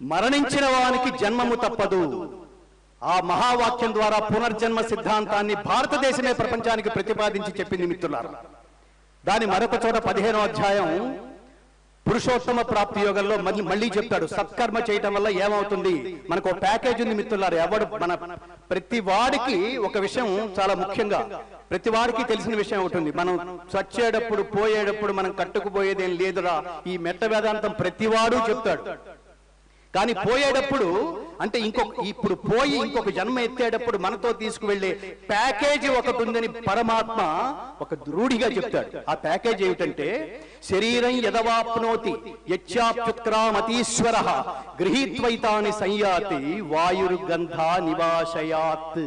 మరణించిన వానికి జన్మము తప్పదు ఆ మహావాక్యం ద్వారా పునర్జన్మ సిద్ధాంతాన్ని భారతదేశమే ప్రపంచానికి ప్రతిపాదించి చెప్పింది మిత్రులారా దాని మరొక చోట పదిహేనో అధ్యాయం పురుషోత్తమ ప్రాప్తి యోగంలో మళ్ళీ మళ్ళీ చెప్తాడు సత్కర్మ చేయటం వల్ల ఏమవుతుంది మనకు ఒక ప్యాకేజ్ ఉంది మిత్రులారు ఎవడు మన ప్రతి వాడికి ఒక విషయం చాలా ముఖ్యంగా ప్రతి వాడికి తెలిసిన విషయం ఉంటుంది మనం చచ్చేటప్పుడు పోయేటప్పుడు మనం కట్టుకుపోయేదేం లేదురా ఈ మెట్ట వేదాంతం ప్రతివాడు చెప్తాడు కానీ పోయేటప్పుడు అంటే ఇంకొక ఇప్పుడు పోయి ఇంకొక జన్మ ఎత్తేటప్పుడు మనతో తీసుకువెళ్ళే ప్యాకేజీ ఒకటి ఉందని పరమాత్మ ఒక రూఢిగా చెప్తాడు ఆ ప్యాకేజ్ ఏమిటంటే శరీరం యదవాప్నోతి యచ్చాప్యుత్క్రామతీశ్వర గృహీత్వైతాని సంయాతి వాయుర్గంధ నివాశయాత్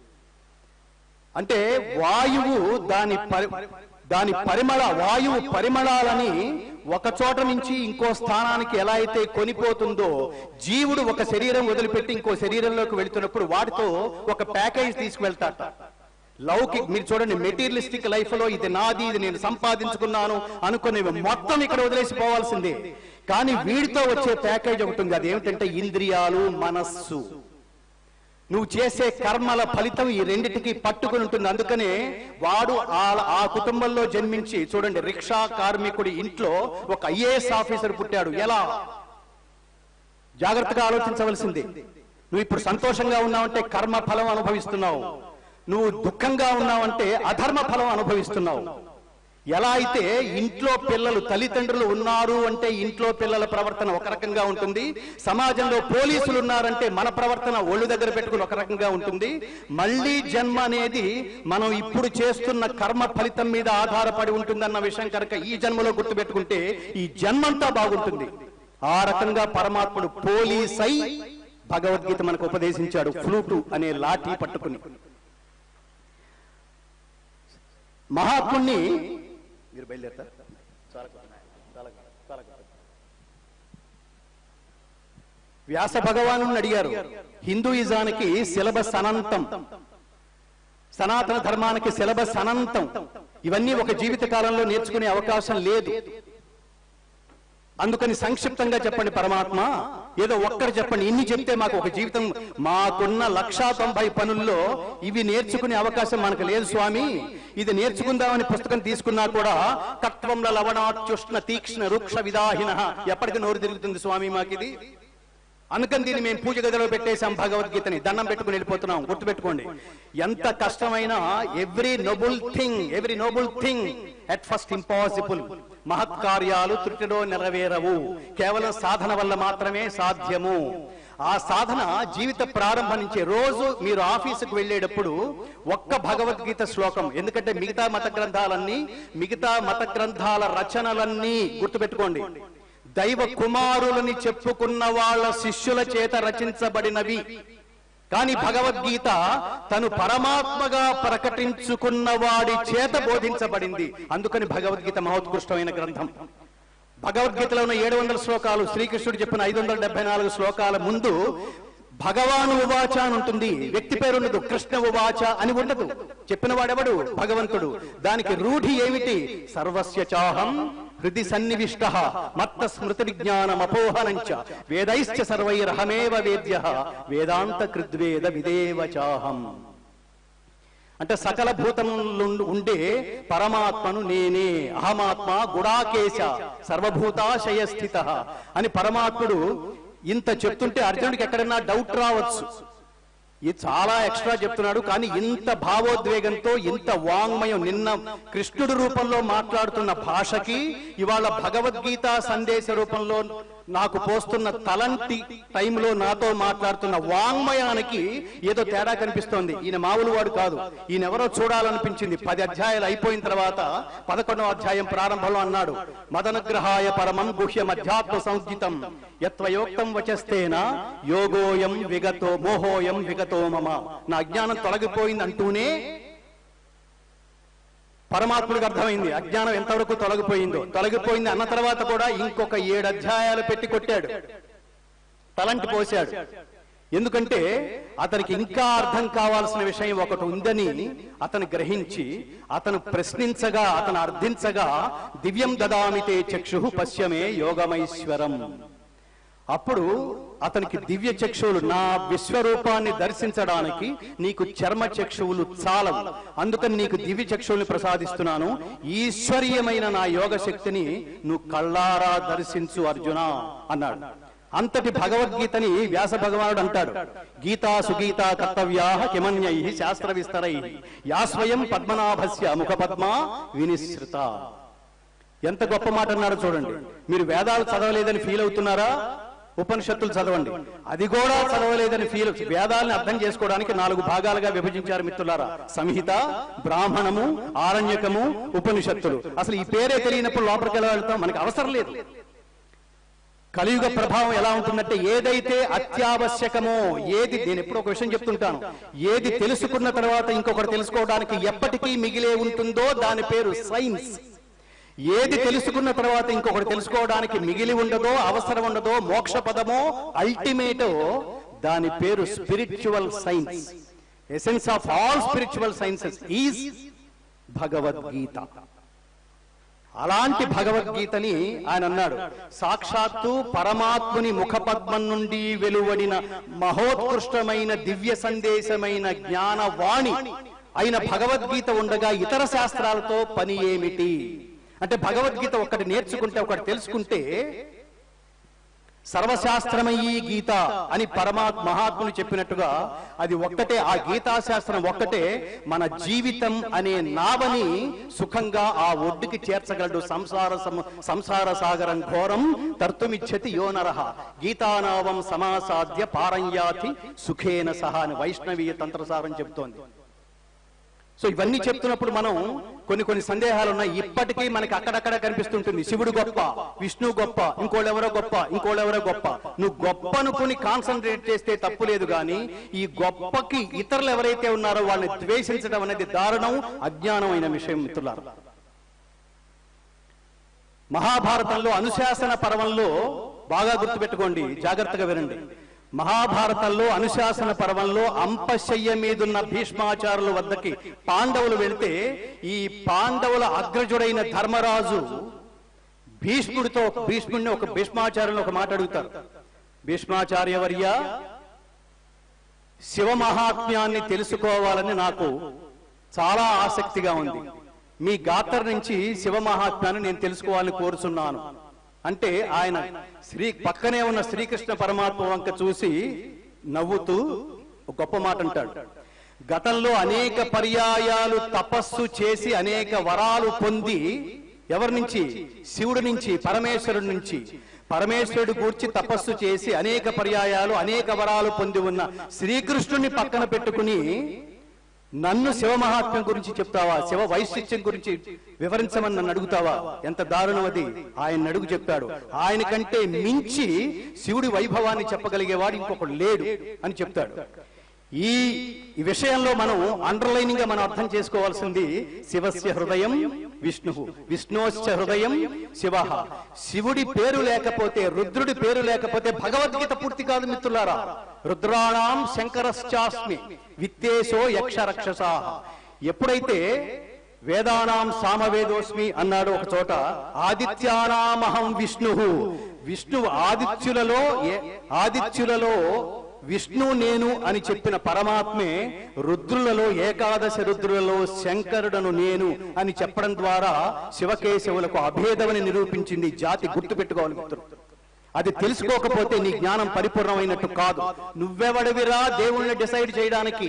అంటే వాయువు దాని పరి దాని పరిమళ వాయువు పరిమళాలని ఒక చోట నుంచి ఇంకో స్థానానికి ఎలా అయితే కొనిపోతుందో జీవుడు ఒక శరీరం వదిలిపెట్టి ఇంకో శరీరంలోకి వెళుతున్నప్పుడు వాటితో ఒక ప్యాకేజ్ తీసుకువెళ్తాట లౌకిక్ మీరు చూడండి మెటీరియలిస్టిక్ లైఫ్ లో ఇది నాది ఇది నేను సంపాదించుకున్నాను అనుకునేవి మొత్తం ఇక్కడ వదిలేసి పోవాల్సిందే కానీ వీడితో వచ్చే ప్యాకేజ్ ఒకటి ఉంది అది ఏమిటంటే ఇంద్రియాలు మనస్సు నువ్వు చేసే కర్మల ఫలితం ఈ రెండిటికి పట్టుకుని ఉంటుంది అందుకనే వాడు ఆ ఆ కుటుంబంలో జన్మించి చూడండి రిక్షా కార్మికుడి ఇంట్లో ఒక ఐఏఎస్ ఆఫీసర్ పుట్టాడు ఎలా జాగ్రత్తగా ఆలోచించవలసింది నువ్వు ఇప్పుడు సంతోషంగా ఉన్నావంటే కర్మ ఫలం అనుభవిస్తున్నావు నువ్వు దుఃఖంగా ఉన్నావంటే అధర్మ ఫలం అనుభవిస్తున్నావు ఎలా అయితే ఇంట్లో పిల్లలు తల్లిదండ్రులు ఉన్నారు అంటే ఇంట్లో పిల్లల ప్రవర్తన ఒక రకంగా ఉంటుంది సమాజంలో పోలీసులు ఉన్నారంటే మన ప్రవర్తన ఒళ్ళు దగ్గర పెట్టుకుని ఒక రకంగా ఉంటుంది మళ్ళీ జన్మ అనేది మనం ఇప్పుడు చేస్తున్న కర్మ ఫలితం మీద ఆధారపడి ఉంటుందన్న విషయం కనుక ఈ జన్మలో గుర్తుపెట్టుకుంటే ఈ జన్మంతా బాగుంటుంది ఆ రకంగా పరమాత్ముడు పోలీసై భగవద్గీత మనకు ఉపదేశించాడు ఫ్లూటు అనే లాఠీ పట్టుకుని మహాత్ముణ్ణి మీరు బయలుదేరతారు వ్యాస భగవాను అడిగారు హిందూయిజానికి సిలబస్ అనంతం సనాతన ధర్మానికి సిలబస్ అనంతం ఇవన్నీ ఒక జీవిత కాలంలో నేర్చుకునే అవకాశం లేదు అందుకని సంక్షిప్తంగా చెప్పండి పరమాత్మ ఏదో ఒక్కరు చెప్పండి ఇన్ని చెప్తే మాకు ఒక జీవితం మాకున్న లక్షా తొంభై పనుల్లో ఇవి నేర్చుకునే అవకాశం మనకు లేదు స్వామి ఇది నేర్చుకుందామని పుస్తకం తీసుకున్నా కూడా తత్వంలో లవణాత్యుష్ణ తీక్ష్ణ వృక్ష విదాహిన ఎప్పటికి నోరు తిరుగుతుంది స్వామి మాకిది అందుకని దీన్ని మేము పూజ గదిలో పెట్టేశాం భగవద్గీతని దండం పెట్టుకుని వెళ్ళిపోతున్నాం గుర్తుపెట్టుకోండి ఎంత కష్టమైనా every noble thing every noble thing at first impossible మహత్కార్యాలు త్రుటిలో నెరవేరవు కేవలం సాధన వల్ల మాత్రమే సాధ్యము ఆ సాధన జీవిత ప్రారంభం నుంచి రోజు మీరు ఆఫీసుకు వెళ్ళేటప్పుడు ఒక్క భగవద్గీత శ్లోకం ఎందుకంటే మిగతా మత గ్రంథాలన్నీ మిగతా మత గ్రంథాల రచనలన్నీ గుర్తుపెట్టుకోండి దైవ కుమారులని చెప్పుకున్న వాళ్ళ శిష్యుల చేత రచించబడినవి కానీ భగవద్గీత తను పరమాత్మగా ప్రకటించుకున్న వాడి చేత బోధించబడింది అందుకని భగవద్గీత మహోత్కృష్టమైన గ్రంథం భగవద్గీతలో ఉన్న ఏడు వందల శ్లోకాలు శ్రీకృష్ణుడు చెప్పిన ఐదు వందల డెబ్బై నాలుగు శ్లోకాల ముందు భగవాను ఉవాచ అని ఉంటుంది వ్యక్తి పేరు ఉండదు కృష్ణ ఉవాచ అని ఉండదు చెప్పిన వాడెవడు భగవంతుడు దానికి రూఢి ఏమిటి సర్వస్య చాహం హృది సన్నివిష్ట మత్త స్మృతి విజ్ఞానం అపోహనంచ వేదైశ్చ సర్వైరహమేవ వేద్య వేదాంత కృద్వేద విదేవ చాహం అంటే సకల భూతములు ఉండే పరమాత్మను నేనే అహమాత్మ గుడాకేశ సర్వభూతాశయ స్థిత అని పరమాత్ముడు ఇంత చెప్తుంటే అర్జునుడికి ఎక్కడన్నా డౌట్ రావచ్చు ఇది చాలా ఎక్స్ట్రా చెప్తున్నాడు కానీ ఇంత భావోద్వేగంతో ఇంత వాంగ్మయం నిన్న కృష్ణుడి రూపంలో మాట్లాడుతున్న భాషకి ఇవాళ భగవద్గీత సందేశ రూపంలో నాకు పోస్తున్న తలంటి టైంలో నాతో మాట్లాడుతున్న వాంగ్మయానికి ఏదో తేడా కనిపిస్తోంది ఈయన మామూలు వాడు కాదు ఈయన ఎవరో చూడాలనిపించింది పది అధ్యాయాలు అయిపోయిన తర్వాత పదకొండవ అధ్యాయం ప్రారంభంలో అన్నాడు మదనుగ్రహాయ పరమం గుహ్యం అధ్యాత్మ సంస్థితం యత్వయోక్తం వచస్తేన యోగోయం విగతో మోహోయం విగతో మమ నా అజ్ఞానం తొలగిపోయింది అంటూనే పరమాత్ముడికి అర్థమైంది అజ్ఞానం ఎంతవరకు తొలగిపోయిందో తొలగిపోయింది అన్న తర్వాత కూడా ఇంకొక ఏడు అధ్యాయాలు పెట్టి కొట్టాడు తలంటి పోశాడు ఎందుకంటే అతనికి ఇంకా అర్థం కావాల్సిన విషయం ఒకటి ఉందని అతను గ్రహించి అతను ప్రశ్నించగా అతను అర్థించగా దివ్యం దదామితే చక్షు పశ్యమే యోగమైశ్వరం అప్పుడు అతనికి దివ్య చక్షువులు నా విశ్వరూపాన్ని దర్శించడానికి నీకు చర్మ చక్షువులు చాలవు అందుకని నీకు దివ్య చక్షువుల్ని ప్రసాదిస్తున్నాను ఈశ్వరీయమైన నా యోగ శక్తిని నువ్వు కళ్ళారా దర్శించు అర్జున అన్నాడు అంతటి భగవద్గీతని వ్యాస భగవానుడు అంటాడు గీతా సుగీతా కర్తవ్యా కిమన్యై శాస్త్ర విస్తరై యా స్వయం పద్మనాభస్య ముఖ పద్మ వినిశ్రుత ఎంత గొప్ప మాట అన్నాడో చూడండి మీరు వేదాలు చదవలేదని ఫీల్ అవుతున్నారా ఉపనిషత్తులు చదవండి అది కూడా చదవలేదని ఫీల్ వేదాలను అర్థం చేసుకోవడానికి నాలుగు భాగాలుగా విభజించారు మిత్రులారా సంహిత బ్రాహ్మణము ఆరణ్యకము ఉపనిషత్తులు అసలు ఈ పేరే తెలియనప్పుడు లోపలికి ఎలా వెళ్తాం మనకి అవసరం లేదు కలియుగ ప్రభావం ఎలా ఉంటుందంటే ఏదైతే అత్యావశ్యకమో ఏది నేను ఎప్పుడు ఒక విషయం చెప్తుంటాను ఏది తెలుసుకున్న తర్వాత ఇంకొకటి తెలుసుకోవడానికి ఎప్పటికీ మిగిలే ఉంటుందో దాని పేరు సైన్స్ ఏది తెలుసుకున్న తర్వాత ఇంకొకటి తెలుసుకోవడానికి మిగిలి ఉండదో అవసరం ఉండదో మోక్ష పదమో అల్టిమేటో దాని పేరు spiritual science essence of all spiritual sciences is Bhagavad Gita అలాంటి భగవద్గీతని ఆయన అన్నాడు సాక్షాత్తు పరమాత్ముని ముఖపద్మం నుండి వెలువడిన మహోత్కృష్టమైన దివ్య సందేశమైన జ్ఞానవాణి అయిన భగవద్గీత ఉండగా ఇతర శాస్త్రాలతో పని ఏమిటి అంటే భగవద్గీత ఒకటి నేర్చుకుంటే ఒకటి తెలుసుకుంటే సర్వశాస్త్రమయీ గీత అని పరమాత్ మహాత్ములు చెప్పినట్టుగా అది ఒక్కటే ఆ గీతా శాస్త్రం ఒక్కటే మన జీవితం అనే నావని సుఖంగా ఆ ఒడ్డుకి చేర్చగలడు సంసార సమ- సంసార సాగరం ఘోరం తర్తుమిచ్చతి యో నరహ గీతానావం సమాసాద్య పారంయాతి సుఖేన సహా అని వైష్ణవీయ తంత్రసారం చెబుతోంది సో ఇవన్నీ చెప్తున్నప్పుడు మనం కొన్ని కొన్ని సందేహాలు ఉన్నాయి ఇప్పటికీ మనకి అక్కడక్కడ కనిపిస్తుంటుంది శివుడు గొప్ప విష్ణు గొప్ప ఇంకోళ్ళెవరో గొప్ప ఇంకోళ్ళెవరో గొప్ప నువ్వు గొప్ప అనుకుని కాన్సన్ట్రేట్ చేస్తే తప్పు లేదు కానీ ఈ గొప్పకి ఇతరులు ఎవరైతే ఉన్నారో వాళ్ళని ద్వేషించడం అనేది దారుణం అజ్ఞానమైన విషయం మిత్రులారు మహాభారతంలో అనుశాసన పర్వంలో బాగా గుర్తుపెట్టుకోండి జాగ్రత్తగా వినండి మహాభారతంలో అనుశాసన పర్వంలో అంపశయ్య మీదున్న భీష్మాచారుల వద్దకి పాండవులు వెళితే ఈ పాండవుల అగ్రజుడైన ధర్మరాజు భీష్ముడితో భీష్ముడిని ఒక భీష్మాచార్యుని ఒక మాట అడుగుతారు భీష్మాచార్యవర్య శివ మహాత్మ్యాన్ని తెలుసుకోవాలని నాకు చాలా ఆసక్తిగా ఉంది మీ గాత్ర నుంచి శివ మహాత్మ్యాన్ని నేను తెలుసుకోవాలని కోరుచున్నాను అంటే ఆయన శ్రీ పక్కనే ఉన్న శ్రీకృష్ణ పరమాత్మ వంక చూసి నవ్వుతూ ఒక గొప్ప మాట అంటాడు గతంలో అనేక పర్యాయాలు తపస్సు చేసి అనేక వరాలు పొంది ఎవరి నుంచి శివుడి నుంచి పరమేశ్వరుడి నుంచి పరమేశ్వరుడు గూర్చి తపస్సు చేసి అనేక పర్యాయాలు అనేక వరాలు పొంది ఉన్న శ్రీకృష్ణుని పక్కన పెట్టుకుని నన్ను శివ మహాత్మ్యం గురించి చెప్తావా శివ వైశిష్ట్యం గురించి వివరించమని నన్ను అడుగుతావా ఎంత దారుణం అది ఆయన అడుగు చెప్పాడు ఆయన కంటే మించి శివుడి వైభవాన్ని చెప్పగలిగేవాడు ఇంకొకడు లేడు అని చెప్తాడు ఈ ఈ విషయంలో మనం అండర్లైనింగ్ గా మనం అర్థం చేసుకోవాల్సింది శివస్య హృదయం విష్ణు విష్ణోశ్చ హృదయం శివ శివుడి పేరు లేకపోతే రుద్రుడి పేరు లేకపోతే భగవద్గీత పూర్తి కాదు మిత్రులారా రుద్రాణం శంకరశ్చాస్మి విత్తేశో యక్ష రక్షసా ఎప్పుడైతే వేదానాం సామవేదోస్మి అన్నాడు ఒక చోట ఆదిత్యానామహం విష్ణు విష్ణు ఆదిత్యులలో ఏ- ఆదిత్యులలో విష్ణు నేను అని చెప్పిన పరమాత్మే రుద్రులలో ఏకాదశ రుద్రులలో శంకరుడను నేను అని చెప్పడం ద్వారా శివకేశవులకు అభేదమని నిరూపించింది ఈ జాతి గుర్తుపెట్టుకోవాలి మిత్రులు అది తెలుసుకోకపోతే నీ జ్ఞానం పరిపూర్ణమైనట్టు కాదు నువ్వెవడివిరా దేవుణ్ణి డిసైడ్ చేయడానికి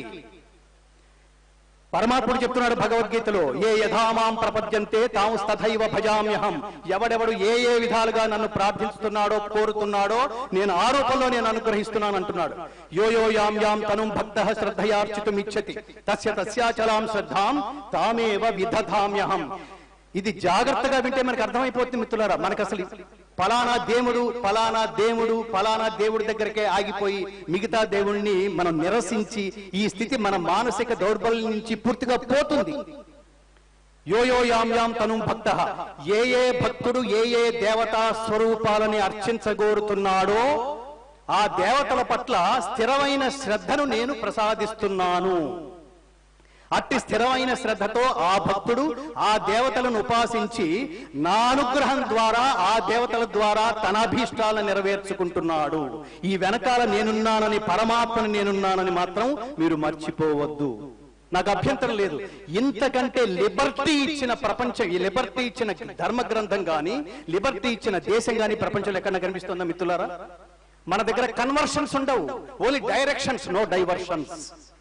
పరమాత్ముడు చెప్తున్నాడు భగవద్గీతలో ఏ యథామాం ప్రపద్యంతే తాము తథైవ భజామ్యహం ఎవడెవడు ఏ ఏ విధాలుగా నన్ను ప్రార్థిస్తున్నాడో కోరుతున్నాడో నేను ఆ రూపంలో నేను అనుగ్రహిస్తున్నాను అంటున్నాడు యో యో యాం యాం తనుం భక్త శ్రద్ధయార్చితుం ఇచ్చతి తస్య తస్యాచలాం శ్రద్ధాం తామేవ విదధామ్యహం ఇది జాగ్రత్తగా వింటే మనకు అర్థమైపోతుంది మిత్రులారా మనకు అసలు ఫలానా దేవుడు ఫలానా దేవుడు ఫలానా దేవుడి దగ్గరకే ఆగిపోయి మిగతా దేవుణ్ణి మనం నిరసించి ఈ స్థితి మన మానసిక దౌర్బల్యం నుంచి పూర్తిగా పోతుంది యో యో యాం యాం తను భక్త ఏ ఏ భక్తుడు ఏ ఏ దేవతా స్వరూపాలని అర్చించగోరుతున్నాడో ఆ దేవతల పట్ల స్థిరమైన శ్రద్ధను నేను ప్రసాదిస్తున్నాను అట్టి స్థిరమైన శ్రద్ధతో ఆ భక్తుడు ఆ దేవతలను ఉపాసించి నా అనుగ్రహం ద్వారా ఆ దేవతల ద్వారా తన అభీష్టాలను నెరవేర్చుకుంటున్నాడు ఈ వెనకాల నేనున్నానని పరమాత్మని నేనున్నానని మాత్రం మీరు మర్చిపోవద్దు నాకు అభ్యంతరం లేదు ఇంతకంటే లిబర్టీ ఇచ్చిన ప్రపంచం ఈ లిబర్టీ ఇచ్చిన ధర్మ గ్రంథం గాని లిబర్టీ ఇచ్చిన దేశం గాని ప్రపంచంలో ఎక్కడ కనిపిస్తుందా మిత్రులారా మన దగ్గర కన్వర్షన్స్ ఉండవు ఓన్లీ డైరెక్షన్స్ నో డైవర్షన్స్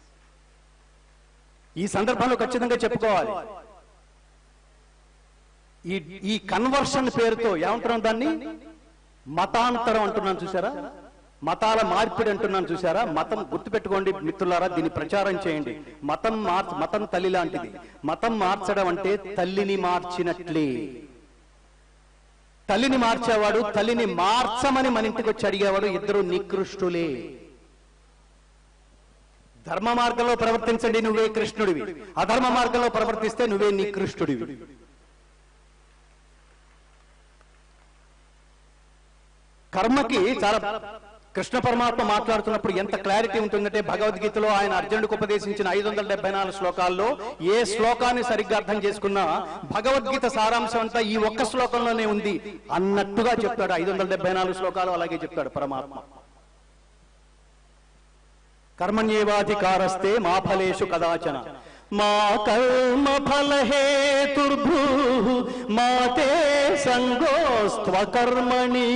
ఈ సందర్భంలో ఖచ్చితంగా చెప్పుకోవాలి ఈ ఈ కన్వర్షన్ పేరుతో ఏమంటున్నాం దాన్ని మతాంతరం అంటున్నాను చూసారా మతాల మార్పిడి అంటున్నాను చూసారా మతం గుర్తుపెట్టుకోండి మిత్రులారా దీన్ని ప్రచారం చేయండి మతం మార్చ మతం తల్లి లాంటిది మతం మార్చడం అంటే తల్లిని మార్చినట్లే తల్లిని మార్చేవాడు తల్లిని మార్చమని మన ఇంటికి వచ్చి అడిగేవాడు ఇద్దరు నికృష్టులే ధర్మ మార్గంలో ప్రవర్తించండి నువ్వే కృష్ణుడివి అధర్మ మార్గంలో ప్రవర్తిస్తే నువ్వే నికృష్టుడివి కర్మకి చాలా కృష్ణ పరమాత్మ మాట్లాడుతున్నప్పుడు ఎంత క్లారిటీ ఉంటుందంటే భగవద్గీతలో ఆయన అర్జునుడికి ఉపదేశించిన ఐదు వందల డెబ్బై నాలుగు శ్లోకాల్లో ఏ శ్లోకాన్ని సరిగ్గా అర్థం చేసుకున్నా భగవద్గీత సారాంశం అంతా ఈ ఒక్క శ్లోకంలోనే ఉంది అన్నట్టుగా చెప్తాడు ఐదు వందల డెబ్బై నాలుగు శ్లోకాలు అలాగే చెప్తాడు పరమాత్మ కర్మణ్యేవాధికారస్తే మా ఫలేషు కదాచన మా కర్మ ఫల హేతుర్భూ మాతే సంగోస్త్వ కర్మణి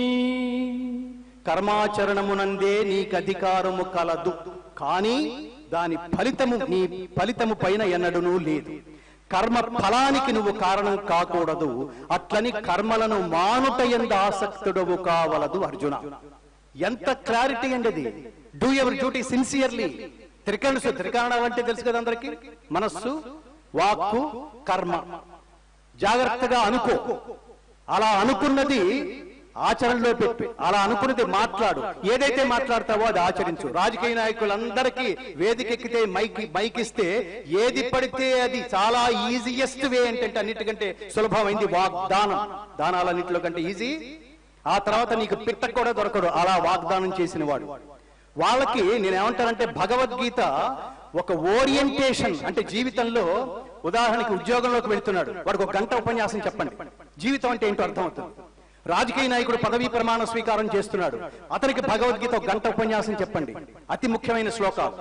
కర్మాచరణమునందే నీకు అధికారము కలదు కానీ దాని ఫలితము నీ ఫలితము పైన ఎన్నడూనూ లేదు కర్మ ఫలానికి నువ్వు కారణం కాకూడదు అట్లని కర్మలను మానుట ఎంద ఆసక్తుడవు కావలదు అర్జున ఎంత క్లారిటీ అండి అది డూ ఎవర్ డ్యూటీ సిన్సియర్లీ త్రికరణసు త్రికరణాలు అంటే తెలుసు కదా అందరికి మనస్సు వాక్కు కర్మ జాగ్రత్తగా అనుకో అలా అనుకున్నది ఆచరణలో పెట్టు అలా అనుకున్నది మాట్లాడు ఏదైతే మాట్లాడతావో అది ఆచరించు రాజకీయ నాయకులందరికీ వేదిక ఎక్కితే మైక్ మైక్ ఇస్తే ఏది పడితే అది చాలా ఈజియెస్ట్ వే ఏంటంటే అన్నిటికంటే సులభమైంది వాగ్దానం దానాలన్నింటిలో కంటే ఈజీ ఆ తర్వాత నీకు పిట్ట కూడా దొరకడు అలా వాగ్దానం చేసిన వాడు వాళ్ళకి నేను ఏమంటానంటే భగవద్గీత ఒక ఓరియంటేషన్ అంటే జీవితంలో ఉదాహరణకి ఉద్యోగంలోకి వెళ్తున్నాడు వాడికి ఒక గంట ఉపన్యాసం చెప్పండి జీవితం అంటే ఏంటో అర్థమవుతుంది రాజకీయ నాయకుడు పదవీ ప్రమాణ స్వీకారం చేస్తున్నాడు అతనికి భగవద్గీత ఒక గంట ఉపన్యాసం చెప్పండి అతి ముఖ్యమైన శ్లోకాలు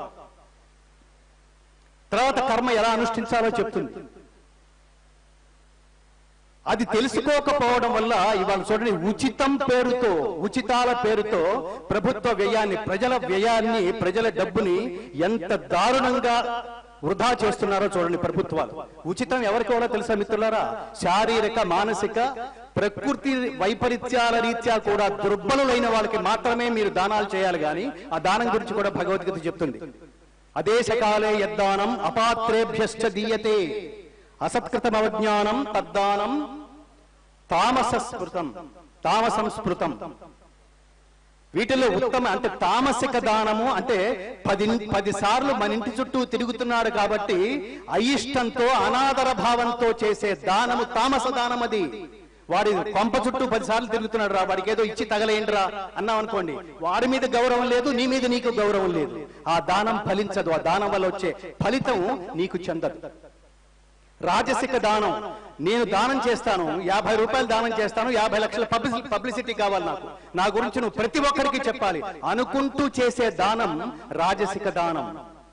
తర్వాత కర్మ ఎలా అనుష్ఠించాలో చెప్తుంది అది తెలుసుకోకపోవడం వల్ల ఇవాళ చూడండి ఉచితం పేరుతో ఉచితాల పేరుతో ప్రభుత్వ వ్యయాన్ని ప్రజల వ్యయాన్ని ప్రజల డబ్బుని ఎంత దారుణంగా వృధా చేస్తున్నారో చూడండి ప్రభుత్వాలు ఉచితం ఎవరికి కూడా తెలుసా మిత్రులారా శారీరక మానసిక ప్రకృతి వైపరీత్యాల రీత్యా కూడా దుర్బలులైన వాళ్ళకి మాత్రమే మీరు దానాలు చేయాలి గాని ఆ దానం గురించి కూడా భగవద్గీత చెప్తుంది అదేశకాలే యద్దానం అపాత్రేభ్యశ్చ దీయతే అసత్కృతం అవజ్ఞానం తద్దానం తామస స్మృతం తామసం స్మృతం వీటిలో ఉత్తమ అంటే తామసిక దానము అంటే పది పది సార్లు మన ఇంటి చుట్టూ తిరుగుతున్నాడు కాబట్టి అయిష్టంతో అనాదర భావంతో చేసే దానము తామస దానం అది వాడి కొంప చుట్టూ పది సార్లు తిరుగుతున్నాడు రా వాడికి ఏదో ఇచ్చి తగలేండిరా అన్నాం అనుకోండి వాడి మీద గౌరవం లేదు నీ మీద నీకు గౌరవం లేదు ఆ దానం ఫలించదు ఆ దానం వల్ల వచ్చే ఫలితం నీకు చెందదు రాజసిక దానం నేను దానం చేస్తాను యాభై రూపాయలు దానం చేస్తాను యాభై లక్షల పబ్లిసి- పబ్లిసిటీ కావాలి నాకు నా గురించి నువ్వు ప్రతి ఒక్కరికి చెప్పాలి అనుకుంటూ చేసే దానం రాజసిక దానం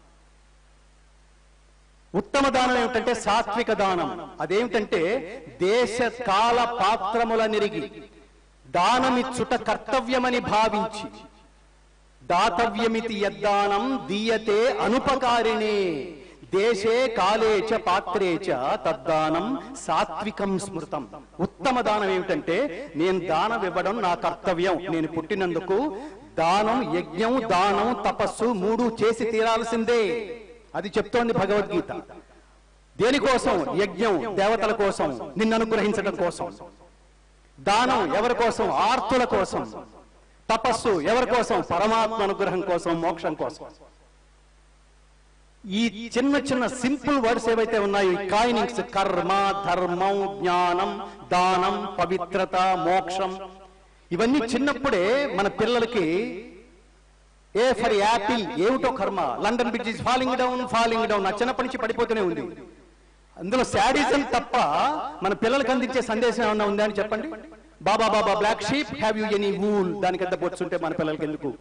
ఉత్తమ దానం ఏమిటంటే సాత్విక దానం అదేమిటంటే దేశ కాల పాత్రముల నిరిగి దానమిచ్చుట కర్తవ్యమని భావించి దాతవ్యమితి యద్దానం దీయతే అనుపకారిణే దేశే కాలే చ పాత్రే చ తద్దానం సాత్వికం స్మృతం ఉత్తమ దానం ఏమిటంటే నేను దానం ఇవ్వడం నా కర్తవ్యం నేను పుట్టినందుకు దానం యజ్ఞం దానం తపస్సు మూడు చేసి తీరాల్సిందే అది చెప్తోంది భగవద్గీత దేనికోసం యజ్ఞం దేవతల కోసం నిన్ను అనుగ్రహించడం కోసం దానం ఎవరి కోసం ఆర్తుల కోసం తపస్సు ఎవరి కోసం పరమాత్మ అనుగ్రహం కోసం మోక్షం కోసం ఈ చిన్న చిన్న సింపుల్ వర్డ్స్ ఏవైతే ఉన్నాయో ఈ కాయినింగ్స్ కర్మ ధర్మం జ్ఞానం దానం పవిత్రత మోక్షం ఇవన్నీ చిన్నప్పుడే మన పిల్లలకి ఏ ఫర్ యాపిల్ ఏమిటో కర్మ London bridge is falling down falling down నా చిన్నప్పటి నుంచి పడిపోతూనే ఉంది అందులో శాడిజం తప్ప మన పిల్లలకు అందించే సందేశం ఏమన్నా ఉందా అని చెప్పండి baa baa black sheep have you any wool దానికి ఎంత పొచ్చుంటే మన పిల్లలకి ఎందుకు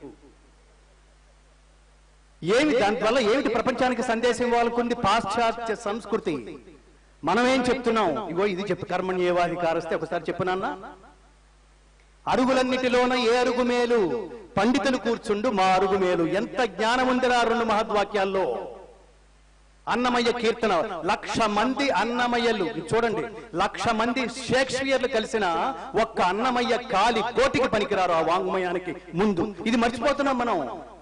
ఏమి దానివల్ల ఏమిటి ప్రపంచానికి సందేశం ఇవ్వాలనుకుంది పాశ్చాత్య సంస్కృతి మనం ఏం చెప్తున్నాం ఇగో ఇది చెప్పు కర్మణ్యేవాధికారస్తే ఒకసారి చెప్పునన్నా అరుగులన్నిటిలోన ఏ అరుగు మేలు పండితులు కూర్చుండు మా అరుగు మేలు ఎంత జ్ఞానం ఉందిరా రెండు మహద్వాక్యాల్లో అన్నమయ్య కీర్తన లక్ష మంది అన్నమయ్యలు చూడండి లక్ష మంది షేక్స్పియర్లు కలిసిన ఒక్క అన్నమయ్య కాలి కోటికి పనికిరారు ఆ వాంగ్మయానికి ముందు ఇది మర్చిపోతున్నాం మనం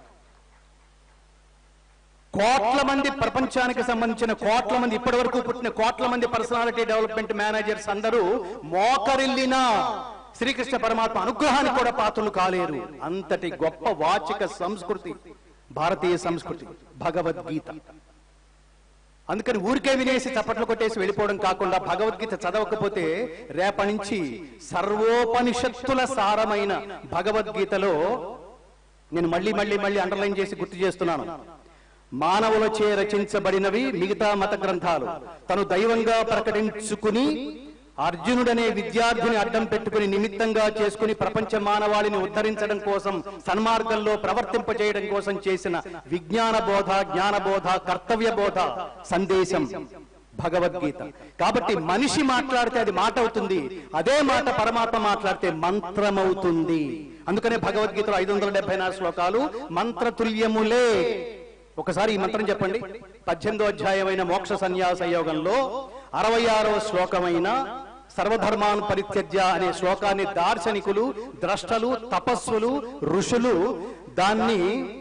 కోట్ల మంది ప్రపంచానికి సంబంధించిన కోట్ల మంది ఇప్పటి వరకు పుట్టిన కోట్ల మంది పర్సనాలిటీ డెవలప్మెంట్ మేనేజర్స్ అందరూ మోకరిల్లినా శ్రీకృష్ణ పరమాత్మ అనుగ్రహానికి కూడా పాత్రలు కాలేరు అంతటి గొప్ప వాచిక సంస్కృతి భారతీయ సంస్కృతి భగవద్గీత అందుకని ఊరికే వినేసి చప్పట్లు కొట్టేసి వెళ్ళిపోవడం కాకుండా భగవద్గీత చదవకపోతే రేపటి నుంచి సర్వోపనిషత్తుల సారమైన భగవద్గీతలో నేను మళ్ళీ మళ్ళీ మళ్ళీ అండర్లైన్ చేసి గుర్తు చేస్తున్నాను మానవులచే రచించబడినవి మిగతా మత గ్రంథాలు తను దైవంగా ప్రకటించుకుని అర్జునుడనే విద్యార్థిని అడ్డం పెట్టుకుని నిమిత్తంగా చేసుకుని ప్రపంచ మానవాళిని ఉద్ధరించడం కోసం సన్మార్గంలో ప్రవర్తింపజేయడం కోసం చేసిన విజ్ఞాన బోధ జ్ఞాన బోధ కర్తవ్య బోధ సందేశం భగవద్గీత కాబట్టి మనిషి మాట్లాడితే అది మాట అవుతుంది అదే మాట పరమాత్మ మాట్లాడితే మంత్రమవుతుంది అందుకనే భగవద్గీతలో ఐదు వందల డెబ్బై నాలుగు శ్లోకాలు మంత్రతుల్యములే ఒకసారి ఈ మంత్రం చెప్పండి పద్దెనిమిదో అధ్యాయమైన మోక్ష సన్యాస యోగంలో అరవై ఆరవ శ్లోకమైన సర్వధర్మాన్ పరిత్యజ్య అనే శ్లోకాన్ని దార్శనికులు ద్రష్టలు తపస్సులు ఋషులు దాన్ని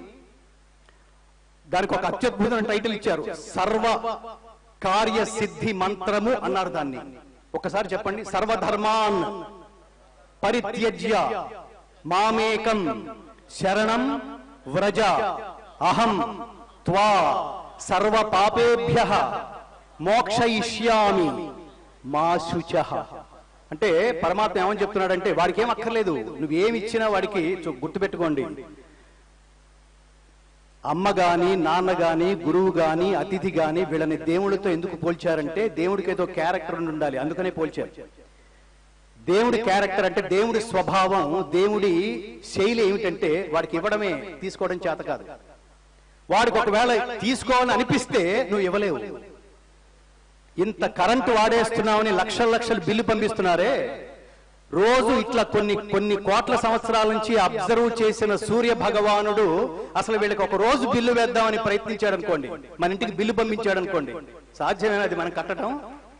దానికి ఒక అత్యద్భుతమైన టైటిల్ ఇచ్చారు సర్వ కార్య సిద్ధి మంత్రము అన్నారు దాన్ని ఒకసారి చెప్పండి సర్వధర్మాన్ పరిత్యజ్య మామేకం శరణం వ్రజ అహం త్వా సర్వ పాపేభ్య మోక్షయిష్యామి మా శుచ అంటే పరమాత్మ ఏమని చెప్తున్నాడంటే వాడికి ఏం అక్కర్లేదు నువ్వేమి ఇచ్చినా వాడికి చూ- గుర్తుపెట్టుకోండి అమ్మ గాని నాన్న గాని గురువు గాని అతిథి గాని వీళ్ళని దేవుడితో ఎందుకు పోల్చారంటే దేవుడికి ఏదో క్యారెక్టర్ ఉండి ఉండాలి అందుకనే పోల్చారు దేవుడి క్యారెక్టర్ అంటే దేవుడి స్వభావం దేవుడి శైలి ఏమిటంటే వాడికి ఇవ్వడమే తీసుకోవడం చేత కాదు వాడికి ఒకవేళ తీసుకోవాలని అనిపిస్తే నువ్వు ఇవ్వలేవు ఇంత కరెంటు వాడేస్తున్నావని లక్షల లక్షలు బిల్లు పంపిస్తున్నారే రోజు ఇట్లా కొన్ని కొన్ని కోట్ల సంవత్సరాల నుంచి అబ్జర్వ్ చేసిన సూర్య భగవానుడు అసలు వీళ్ళకి ఒక రోజు బిల్లు వేద్దామని ప్రయత్నించాడు అనుకోండి మన ఇంటికి బిల్లు పంపించాడు అనుకోండి సాధ్యమేనా అది మనం కట్టడం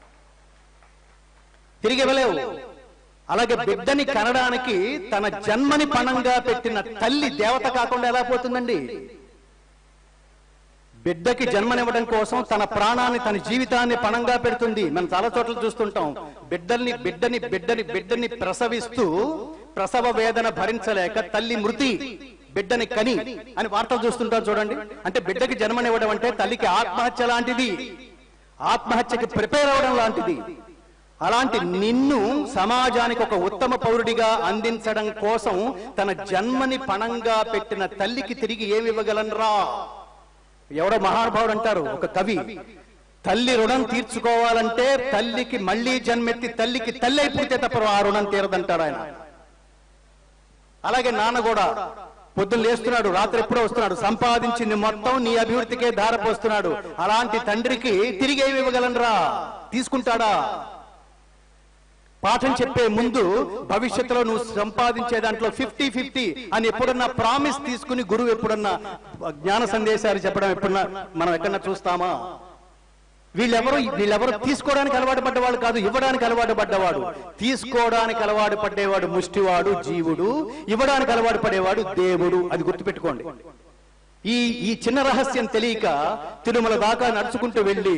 తిరిగి ఇవ్వలేవు అలాగే బిడ్డని కనడానికి తన జన్మని పణంగా పెట్టిన తల్లి దేవత కాకుండా ఎలా పోతుందండి బిడ్డకి జన్మనివ్వడం కోసం తన ప్రాణాన్ని తన జీవితాన్ని పణంగా పెడుతుంది మనం చాలా చోట్ల చూస్తుంటాం బిడ్డల్ని బిడ్డని బిడ్డని బిడ్డని ప్రసవిస్తూ ప్రసవ వేదన భరించలేక తల్లి మృతి బిడ్డని కని అని వార్తలు చూస్తుంటాం చూడండి అంటే బిడ్డకి జన్మనివ్వడం అంటే తల్లికి ఆత్మహత్య లాంటిది ఆత్మహత్యకి ప్రిపేర్ అవడం లాంటిది అలాంటి నిన్ను సమాజానికి ఒక ఉత్తమ పౌరుడిగా అందించడం కోసం తన జన్మని పణంగా పెట్టిన తల్లికి తిరిగి ఏమి ఇవ్వగలనరా ఎవడో మహానుభావుడు అంటారు ఒక కవి తల్లి రుణం తీర్చుకోవాలంటే తల్లికి మళ్ళీ జన్మెత్తి తల్లికి తల్లి అయిపోతే తప్ప ఆ రుణం తీరదంటాడు ఆయన అలాగే నాన్న కూడా పొద్దున్న లేస్తున్నాడు రాత్రి ఎప్పుడో వస్తున్నాడు సంపాదించింది మొత్తం నీ అభివృద్ధికే ధారపోస్తున్నాడు అలాంటి తండ్రికి తిరిగి ఏమి ఇవ్వగలనరా తీసుకుంటాడా పాఠం చెప్పే ముందు భవిష్యత్తులో నువ్వు సంపాదించే దాంట్లో ఫిఫ్టీ ఫిఫ్టీ అని ఎప్పుడన్నా ప్రామిస్ తీసుకుని గురువు ఎప్పుడన్నా జ్ఞాన సందేశాలు చెప్పడం ఎప్పుడన్నా మనం ఎక్కడన్నా చూస్తామా వీళ్ళెవరు వీళ్ళెవరు తీసుకోవడానికి అలవాటు పడ్డవాడు కాదు ఇవ్వడానికి అలవాటు పడ్డవాడు తీసుకోవడానికి అలవాటు పడ్డేవాడు ముష్టివాడు జీవుడు ఇవ్వడానికి అలవాటు పడేవాడు దేవుడు అది గుర్తుపెట్టుకోండి ఈ ఈ చిన్న రహస్యం తెలియక తిరుమల దాకా నడుచుకుంటూ వెళ్ళి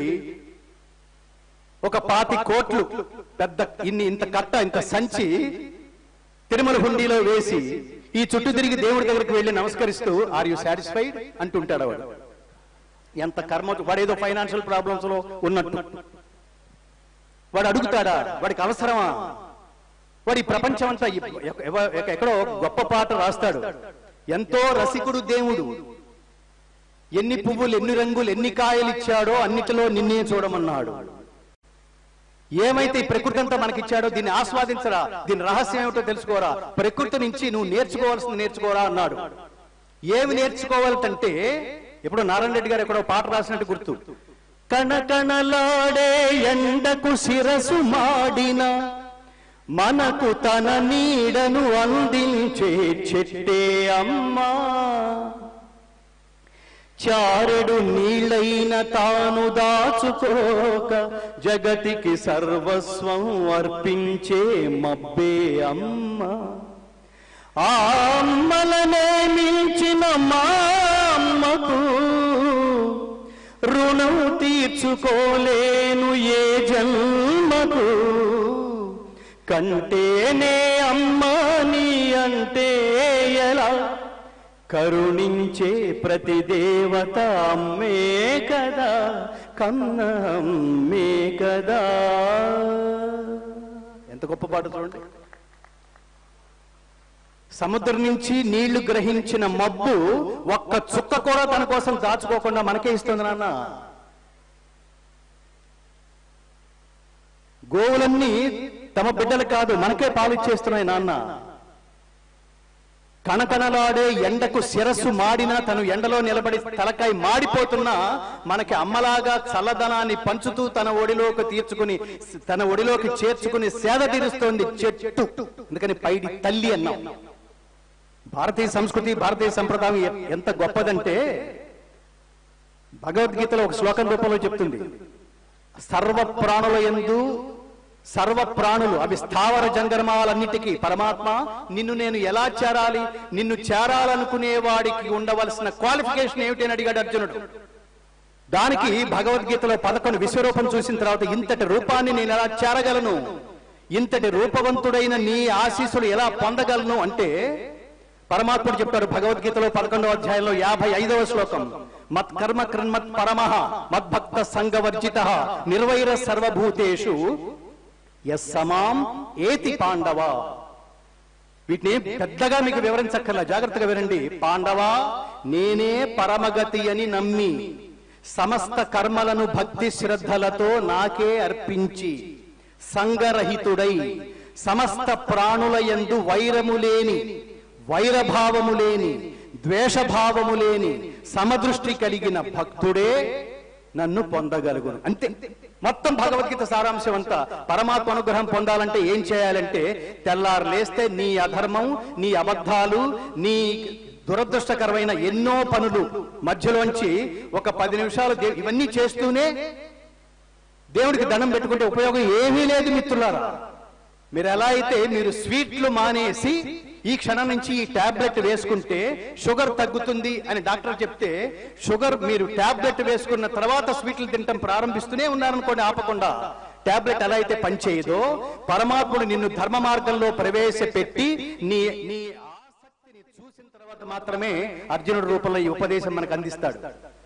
ఒక పాతి కోట్లు పెద్ద ఇన్ని ఇంత కట్ట ఇంత సంచి తిరుమల హుండీలో వేసి ఈ చుట్టూ తిరిగి దేవుడి దగ్గరికి వెళ్ళి నమస్కరిస్తూ ఆర్ యు సాటిస్ఫైడ్ అంటుంటాడు వాడు ఎంత కర్మ వాడు ఏదో ఫైనాన్షియల్ ప్రాబ్లమ్స్ లో ఉన్నట్టు వాడు అడుగుతాడా వాడికి అవసరమా వాడు ఈ ప్రపంచం అంతా ఎ- ఎ- ఎక్కడో గొప్ప పాట రాస్తాడు ఎంతో రసికుడు దేవుడు ఎన్ని పువ్వులు ఎన్ని రంగులు ఎన్ని కాయలు ఇచ్చాడో అన్నిటిలో నిన్నే చూడమన్నాడు ఏమైతే ఈ ప్రకృతి అంతా మనకిచ్చాడో దీన్ని ఆస్వాదించరా దీని రహస్యం ఏమిటో తెలుసుకోరా ప్రకృతి నుంచి నువ్వు నేర్చుకోవాల్సింది నేర్చుకోరా అన్నాడు ఏమి నేర్చుకోవాలంటే ఇప్పుడు నారాయణ రెడ్డి గారు ఎక్కడో పాట రాసినట్టు గుర్తు కణకణలాడే ఎండకు శిరసు మాడిన మనకు తన నీడను అందించే చెట్టే అమ్మా చారెడు నీళ్ళైన తాను దాచుకోక జగతికి సర్వస్వం అర్పించే మబ్బే అమ్మ ఆ అమ్మలనే మించిన మా అమ్మకు రుణం తీర్చుకోలేను ఏ జన్మకు కంటేనే అమ్మా నీ అంటే ఎలా కరుణించే ప్రతి దేవత అమ్మే కదా కన్న అమ్మే కదా ఎంత గొప్ప పాట చూడండి సముద్రం నుంచి నీళ్లు గ్రహించిన మబ్బు ఒక్క చుక్క కూడా తన కోసం దాచుకోకుండా మనకే ఇస్తుంది నాన్న గోవులన్నీ తమ బిడ్డలు కాదు మనకే పాలిచ్చేస్తున్నాయి నాన్న కనకనలాడే ఎండకు శిరస్సు మాడినా తను ఎండలో నిలబడి తలకాయ మాడిపోతున్నా మనకి అమ్మలాగా చల్లదనాన్ని పంచుతూ తన ఒడిలోకి తీర్చుకుని తన ఒడిలోకి చేర్చుకుని సేద తీరుస్తోంది చెట్టు అందుకని పైడి తల్లి అన్నాం భారతీయ సంస్కృతి భారతీయ సంప్రదాయం ఎ- ఎంత గొప్పదంటే భగవద్గీతలో ఒక శ్లోకం రూపంలో చెప్తుంది సర్వ ప్రాణుల ఎందు సర్వ ప్రాణులు అవి స్థావర జంగమాలన్నిటికీ పరమాత్మ నిన్ను నేను ఎలా చేరాలి నిన్ను చేరాలనుకునే వాడికి ఉండవలసిన క్వాలిఫికేషన్ ఏమిటి అని అడిగాడు అర్జునుడు దానికి భగవద్గీతలో పదకొండు విశ్వరూపం చూసిన తర్వాత ఇంతటి రూపాన్ని నేను ఎలా చేరగలను ఇంతటి రూపవంతుడైన నీ ఆశీస్సులు ఎలా పొందగలను అంటే పరమాత్ముడు చెప్పాడు భగవద్గీతలో పదకొండవ అధ్యాయంలో యాభై ఐదవ శ్లోకం మత్ కర్మ కృన్మత్ పరమః మద్భక్త సంగవర్జిత నిర్వైర సర్వభూతేషు యస్సమాం ఏతి పాండవ వీటిని పెద్దగా మీకు వివరించక్కర్లా జాగ్రత్తగా వినండి పాండవ నేనే పరమగతి అని నమ్మి సమస్త కర్మలను భక్తి శ్రద్ధలతో నాకే అర్పించి సంగరహితుడై సమస్త ప్రాణుల యందు వైరము లేని వైరభావము లేని ద్వేషభావము లేని సమదృష్టి కలిగిన భక్తుడే నన్ను పొందగలుగును అంతే మొత్తం భగవద్గీత సారాంశం అంతా పరమాత్మ అనుగ్రహం పొందాలంటే ఏం చేయాలంటే తెల్లారు లేస్తే నీ అధర్మం నీ అబద్ధాలు నీ దురదృష్టకరమైన ఎన్నో పనులు మధ్యలోంచి ఒక పది నిమిషాలు దే- ఇవన్నీ చేస్తూనే దేవుడికి దండం పెట్టుకుంటే ఉపయోగం ఏమీ లేదు మిత్రులారా మీరు ఎలా అయితే మీరు స్వీట్లు మానేసి ఈ క్షణం నుంచి ఈ టాబ్లెట్ వేసుకుంటే షుగర్ తగ్గుతుంది అని డాక్టర్ చెప్తే షుగర్ మీరు టాబ్లెట్ వేసుకున్న తర్వాత స్వీట్లు తినటం ప్రారంభిస్తూనే ఉన్నారనుకోండి ఆపకుండా టాబ్లెట్ ఎలా అయితే పనిచేయదో పరమాత్ముడు నిన్ను ధర్మ మార్గంలో ప్రవేశపెట్టి నీ నీ ఆసక్తిని చూసిన తర్వాత మాత్రమే అర్జునుడి రూపంలో ఈ ఉపదేశం మనకు అందిస్తాడు